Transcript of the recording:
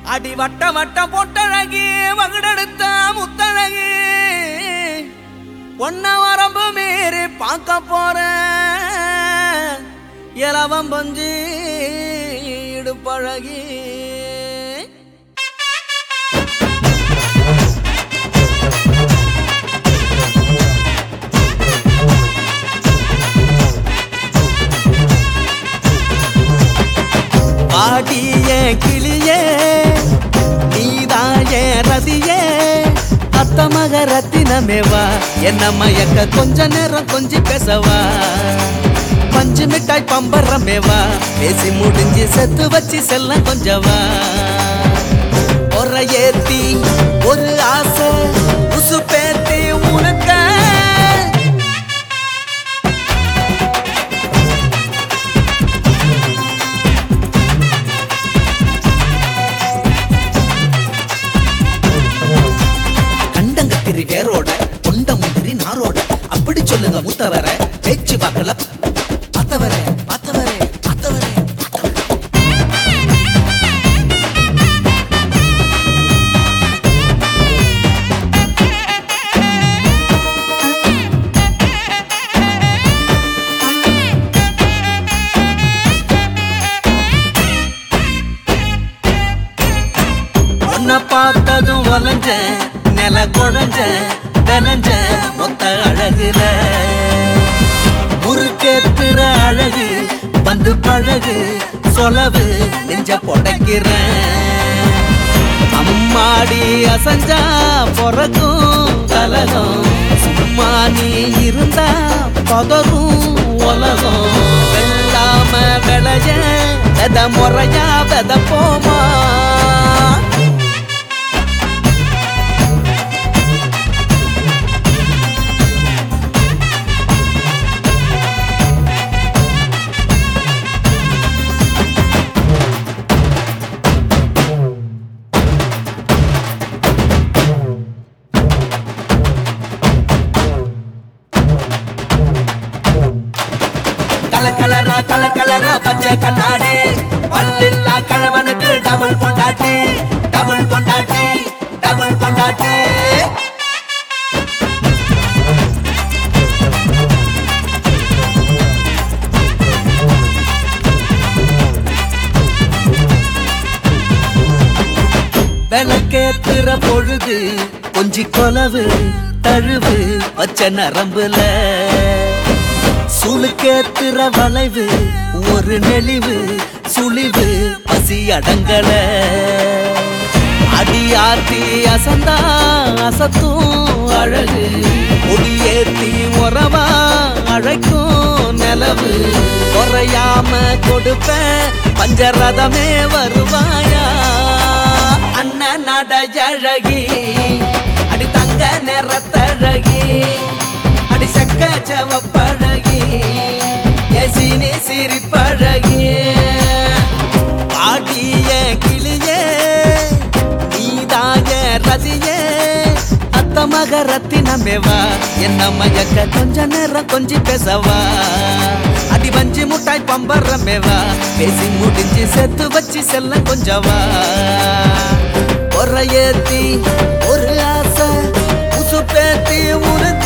அடி வட்ட வட்ட பொட்டழகி மகுடெடுத்த முத்தழகி ஒன்ன வரம்பு மீறி பார்க்க போற இலவம் பஞ்சு இடுப்பழகி பாடிய கிளியே நீதாய ரதியே அத்த மக ரத்தினமேவா என்ன மயக்க கொஞ்ச நேரம் கொஞ்சி பேசவா பஞ்சு மிட்டாய் பம்பரமேவா பேசி முடிஞ்சு செத்து வச்சு செல்ல கொஞ்சவா ஒரு ஏத்தி ஒரு ஆசை உசு பேத்தி உனக்க கண்டங்கத்திரி வேரோட கொண்ட முந்திரி நாரோட அப்படி சொல்லுங்க மூத்தவர பேச்சு பார்க்கல பார்த்தவர பார்த்தவர பார்த்தவர உன்னை பார்த்ததும் வளைஞ்ச நில குழஞ்ச விளைஞ்ச மொத்த அழகுல முறுக்கேத்துற அழகு வந்து பழகு சொலவு நெஞ்ச புடைக்கிறேன் அம்மாடி அசஞ்சா பிறக்கும் கலகம் சும்மா நீ இருந்தா பதறும் உலகம் வெள்ளாம விளைய வெத முறையா வெத போமா கலக்கலரா கலக்கலரா பச்சை கண்ணாடி பல்லில்லா கழவனுக்கு டபுள் பொண்டாட்டி டபுள் பொண்டாட்டி டபுள் பொண்டாட்டி விளக்கேத்துற பொழுது கொஞ்சி கொலவு தழுவு வச்ச நரம்புல சுளுக்கேத்துற வளைவு ஒரு நெளிவு சுழிவு பசி அடங்கல அடியாத்தி அசந்தா அசத்தும் அழகு கொடியேத்தி உறவா அழைக்கும் நிலவு குறையாம கொடுப்பேன் பஞ்சரதமே வருவாயா அண்ணன் நடையழகி அடி தங்க நிறத்தழகி அடி சக்க சவப்பழகி எசினி சிரிப்பழகி பாடிய கிளியே நீதாய ரதியே அத்த மக ரத்தினமேவா என்ன மயக்க கொஞ்ச நேரம் கொஞ்சி பேசவா அடி வஞ்சி முட்டாய் பம்பரமேவா பேசி முடிஞ்சு செத்து வச்சு செல்ல கொஞ்சவா ஒரு ஏத்தி ஒரு ஆசை உசு பேத்தி உனக்கு